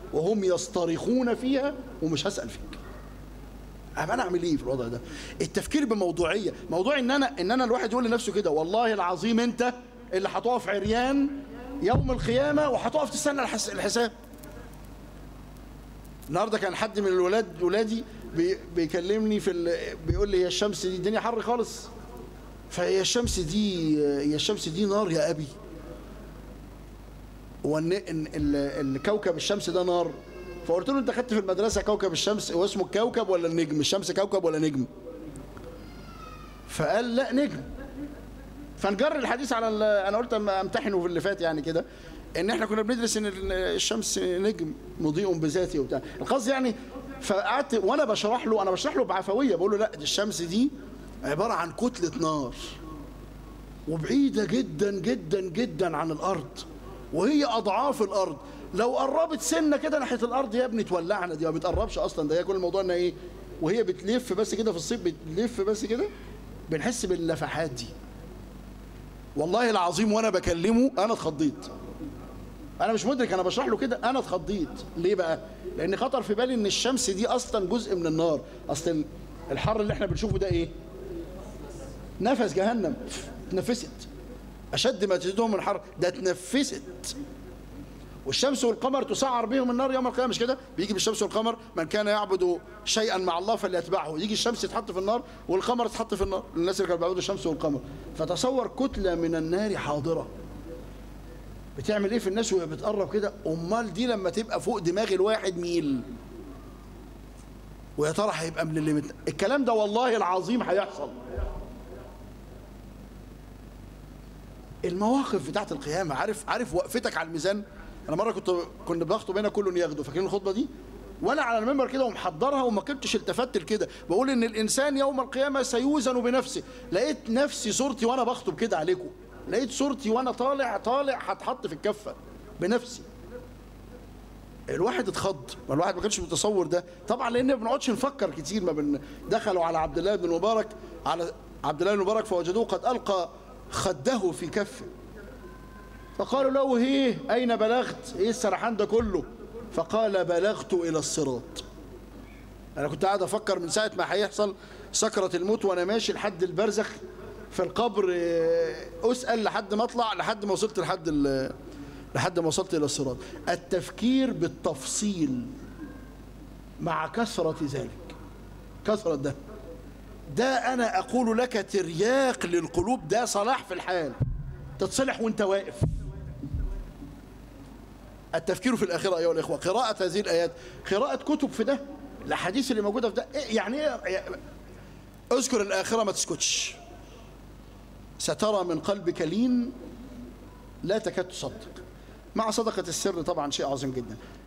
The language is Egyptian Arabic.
وهم يصطرخون فيها ومش هسأل فيك أما انا اعمل ايه في الوضع ده التفكير بموضوعيه موضوع ان انا ان انا الواحد يقول لنفسه كده والله العظيم انت اللي هتقف عريان يوم القيامه وهتقف تستنى الحس- الحساب النهارده كان حد من الولاد ولادي بي بيكلمني في ال... بيقول لي هي الشمس دي الدنيا حر خالص فهي الشمس دي هي الشمس دي نار يا ابي هو ان إن ال- الكوكب الشمس ده نار فقلت له انت خدت في المدرسه كوكب الشمس هو اسمه الكوكب ولا النجم الشمس كوكب ولا نجم فقال لا نجم فنجر الحديث على ال- انا قلت اما امتحنه في اللي فات يعني كده ان احنا كنا بندرس ان ال- الشمس نجم مضيء بذاته وبتاع القصد يعني فقعدت وانا بشرح له انا بشرح له بعفويه بقول له لا دي الشمس دي عباره عن كتله نار وبعيده جدا جدا جدا عن الارض وهي اضعاف الارض لو قربت سنه كده ناحيه الارض يا ابني تولعنا دي ما بتقربش اصلا ده هي كل الموضوع انها ايه وهي بتلف بس كده في الصيف بتلف بس كده بنحس باللفحات دي والله العظيم وانا بكلمه انا اتخضيت انا مش مدرك انا بشرح له كده انا اتخضيت ليه بقى لان خطر في بالي ان الشمس دي اصلا جزء من النار اصل الحر اللي احنا بنشوفه ده ايه نفس جهنم اتنفست اشد ما تزيدهم من الحر ده اتنفست والشمس والقمر تسعر بهم النار يوم القيامه مش كده بيجي بالشمس والقمر من كان يعبد شيئا مع الله فليتبعه يجي الشمس تتحط في النار والقمر تتحط في النار الناس اللي كانوا بيعبدوا الشمس والقمر فتصور كتله من النار حاضره بتعمل ايه في الناس وهي بتقرب كده امال دي لما تبقى فوق دماغ الواحد ميل ويا ترى هيبقى من اللي مت... الكلام ده والله العظيم هيحصل المواقف بتاعت القيامة عارف عارف وقفتك على الميزان انا مرة كنت كنا بخطب هنا كله ياخده فاكرين الخطبة دي وانا على المنبر كده ومحضرها وما كنتش التفت كده بقول ان الانسان يوم القيامة سيوزن بنفسه لقيت نفسي صورتي وانا بخطب كده عليكم لقيت صورتي وانا طالع طالع هتحط في الكفة بنفسي الواحد اتخض ما الواحد ما كانش متصور ده طبعا لان ما بنقعدش نفكر كتير ما بن دخلوا على عبد الله بن المبارك على عبد الله بن المبارك فوجدوه قد القى خده في كفه فقالوا له ايه اين بلغت ايه السرحان ده كله فقال بلغت الى الصراط انا كنت قاعد افكر من ساعه ما هيحصل سكره الموت وانا ماشي لحد البرزخ في القبر آه، اسال لحد ما اطلع لحد ما وصلت لحد ال- لحد ما وصلت الى الصراط التفكير بالتفصيل مع كثره ذلك كثره ده ده انا اقول لك ترياق للقلوب ده صلاح في الحال تتصلح وانت واقف التفكير في الآخرة أيها الإخوة قراءة هذه الآيات قراءة كتب في ده الأحاديث اللي موجودة في ده إيه يعني إيه اذكر الآخرة ما تسكتش سترى من قلبك لين لا تكاد تصدق مع صدقة السر طبعا شيء عظيم جدا